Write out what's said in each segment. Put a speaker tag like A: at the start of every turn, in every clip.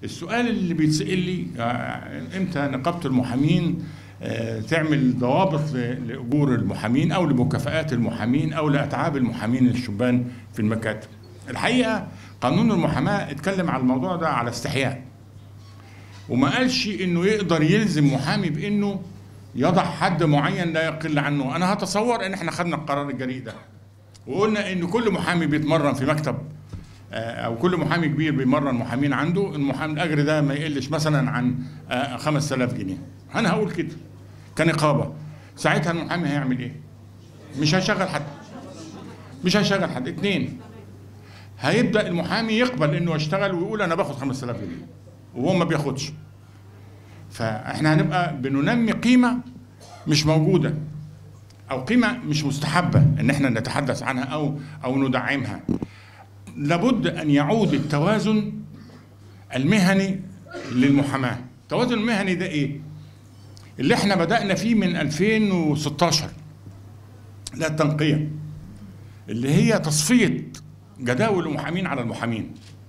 A: السؤال اللي بيتسال لي آه، امتى نقابه المحامين آه، تعمل ضوابط ل- لاجور المحامين او لمكافآت المحامين او لاتعاب المحامين الشبان في المكاتب. الحقيقه قانون المحاماه اتكلم على الموضوع ده على استحياء. وما قالش انه يقدر يلزم محامي بانه يضع حد معين لا يقل عنه، انا هتصور ان احنا خدنا القرار الجريء ده. وقلنا ان كل محامي بيتمرن في مكتب آه، او كل محامي كبير بيمرن محامين عنده المحامي الاجر ده ما يقلش مثلا عن آه، 5000 جنيه انا هقول كده كنقابه ساعتها المحامي هيعمل ايه مش هيشغل حد مش هيشغل حد اتنين هيبدا المحامي يقبل انه يشتغل ويقول انا باخد 5000 جنيه وهو ما بياخدش فاحنا هنبقى بننمي قيمه مش موجوده او قيمه مش مستحبه ان احنا نتحدث عنها او او ندعمها لابد ان يعود التوازن المهني للمحاماه التوازن المهني ده ايه اللي احنا بدانا فيه من 2016 لا التنقيه اللي هي تصفيه جداول المحامين على المحامين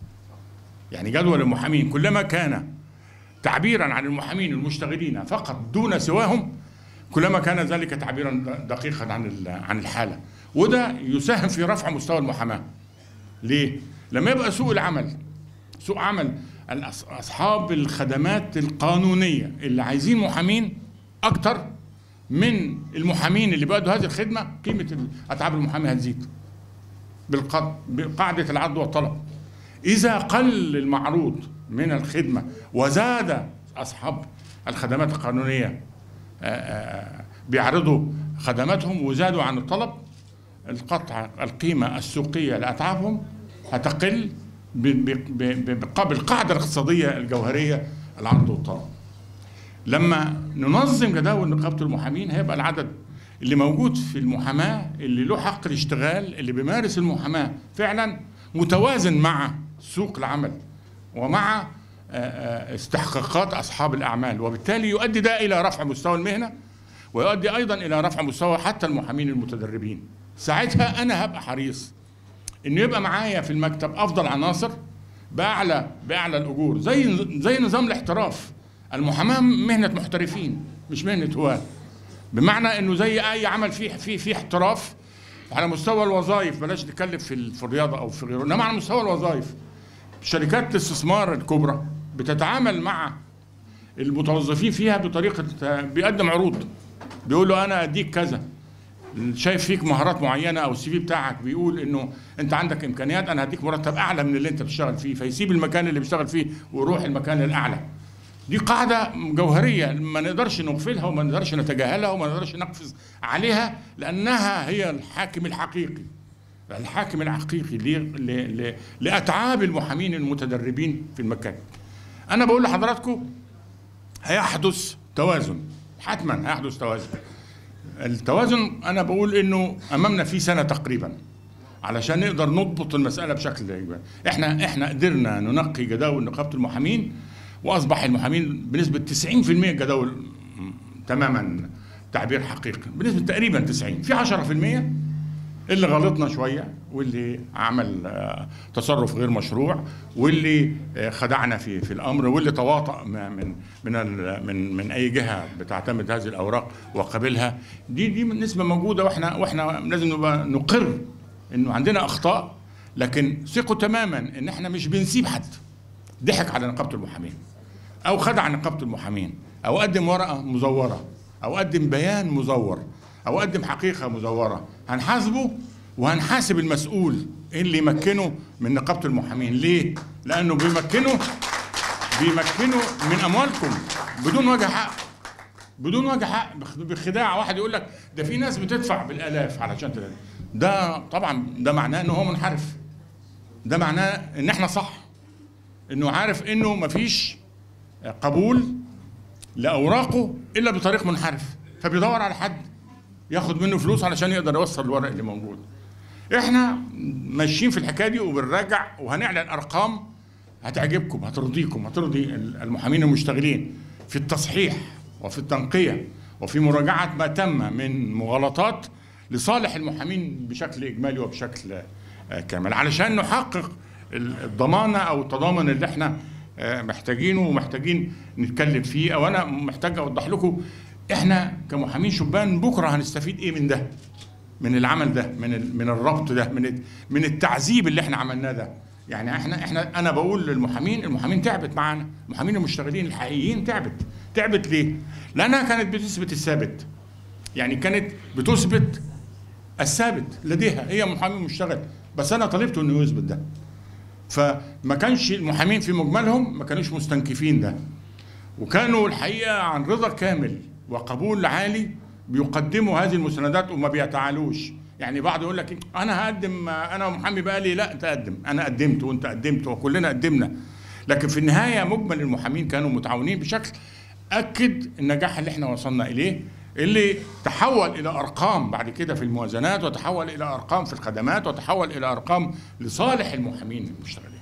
A: يعني جدول المحامين كلما كان تعبيرا عن المحامين المشتغلين فقط دون سواهم كلما كان ذلك تعبيرا دقيقا عن ال- عن الحاله وده يساهم في رفع مستوى المحاماه ليه؟ لما يبقى سوق العمل سوق عمل الأص- اصحاب الخدمات القانونيه اللي عايزين محامين اكتر من المحامين اللي بيأدوا هذه الخدمه قيمه ال- اتعاب المحامي هتزيد بالقد بقاعده العرض والطلب اذا قل المعروض من الخدمه وزاد اصحاب الخدمات القانونيه آه، آه، بيعرضوا خدماتهم وزادوا عن الطلب القطع القيمة السوقية لأتعابهم هتقل ب- ب- ب- ب- بالقاعدة الاقتصادية الجوهرية العرض والطلب لما ننظم جداول نقابة المحامين هيبقى العدد اللي موجود في المحاماة اللي له حق الاشتغال اللي بيمارس المحاماة فعلا متوازن مع سوق العمل ومع آه، آه، استحقاقات أصحاب الأعمال وبالتالي يؤدي ده إلى رفع مستوى المهنة ويؤدي أيضا إلى رفع مستوى حتى المحامين المتدربين ساعتها أنا هبقى حريص إنه يبقى معايا في المكتب أفضل عناصر بأعلى بأعلى الأجور زي زي نظام الاحتراف المحاماة مهنة محترفين مش مهنة هواة بمعنى انه زي اي عمل فيه فيه فيه احتراف على مستوى الوظائف بلاش نتكلم في ال- في الرياضه او في غيره انما على مستوى الوظائف شركات الاستثمار الكبرى بتتعامل مع المتوظفين فيها بطريقه بيقدم عروض بيقول له انا اديك كذا شايف فيك مهارات معينه او السي في بتاعك بيقول انه انت عندك امكانيات انا هديك مرتب اعلى من اللي انت بتشتغل فيه فيسيب المكان اللي بيشتغل فيه ويروح المكان الاعلى دي قاعدة جوهرية ما نقدرش نغفلها وما نقدرش نتجاهلها وما نقدرش نقفز عليها لأنها هي الحاكم الحقيقي الحاكم الحقيقي ل- ل- ل- لأتعاب المحامين المتدربين في المكان أنا بقول لحضراتكم هيحدث توازن حتما هيحدث توازن التوازن أنا بقول إنه أمامنا في سنة تقريبا علشان نقدر نضبط المسألة بشكل إيجابي. احنا احنا قدرنا ننقي جداول نقابة المحامين واصبح المحامين بنسبة 90% جداول م- تماما تعبير حقيقي بنسبة تقريبا 90 في 10% اللي غلطنا شوية واللي عمل آه، تصرف غير مشروع واللي آه، خدعنا في في الامر واللي تواطأ م- من من ال- من من اي جهه بتعتمد هذه الاوراق وقبلها دي دي نسبه موجوده واحنا واحنا لازم نبقى نقر انه عندنا اخطاء لكن ثقوا تماما ان احنا مش بنسيب حد ضحك على نقابه المحامين او خدع نقابه المحامين او قدم ورقه مزوره او قدم بيان مزور او قدم حقيقه مزوره هنحاسبه وهنحاسب المسؤول اللي يمكنه من نقابه المحامين ليه لانه بيمكنه بيمكنه من اموالكم بدون وجه حق بدون وجه حق بخ- بخداع واحد يقول لك ده في ناس بتدفع بالالاف علشان تلاقي. ده طبعا ده معناه ان هو منحرف ده معناه ان احنا صح انه عارف انه مفيش قبول لاوراقه الا بطريق منحرف فبيدور على حد ياخد منه فلوس علشان يقدر يوصل الورق اللي موجود احنا ماشيين في الحكايه دي وبنراجع وهنعلن ارقام هتعجبكم هترضيكم هترضي المحامين المشتغلين في التصحيح وفي التنقيه وفي مراجعه ما تم من مغالطات لصالح المحامين بشكل اجمالي وبشكل آه، كامل علشان نحقق ال- الضمانه او التضامن اللي احنا آه، محتاجينه ومحتاجين نتكلم فيه او انا محتاج اوضح لكم احنا كمحامين شبان بكره هنستفيد ايه من ده من العمل ده من ال- من الربط ده من ال- من التعذيب اللي احنا عملناه ده يعني احنا احنا انا بقول للمحامين المحامين تعبت معانا المحامين المشتغلين الحقيقيين تعبت تعبت ليه لانها كانت بتثبت الثابت يعني كانت بتثبت الثابت لديها هي محامي مشتغل بس انا طالبته انه يثبت ده فما كانش المحامين في مجملهم ما كانوش مستنكفين ده وكانوا الحقيقه عن رضا كامل وقبول عالي بيقدموا هذه المستندات وما بيتعالوش يعني بعض يقول لك انا هقدم انا محامي بقى لي لا انت قدم انا قدمت وانت قدمت وكلنا قدمنا لكن في النهايه مجمل المحامين كانوا متعاونين بشكل اكد النجاح اللي احنا وصلنا اليه اللي تحول الى ارقام بعد كده في الموازنات وتحول الى ارقام في الخدمات وتحول الى ارقام لصالح المحامين المشتغلين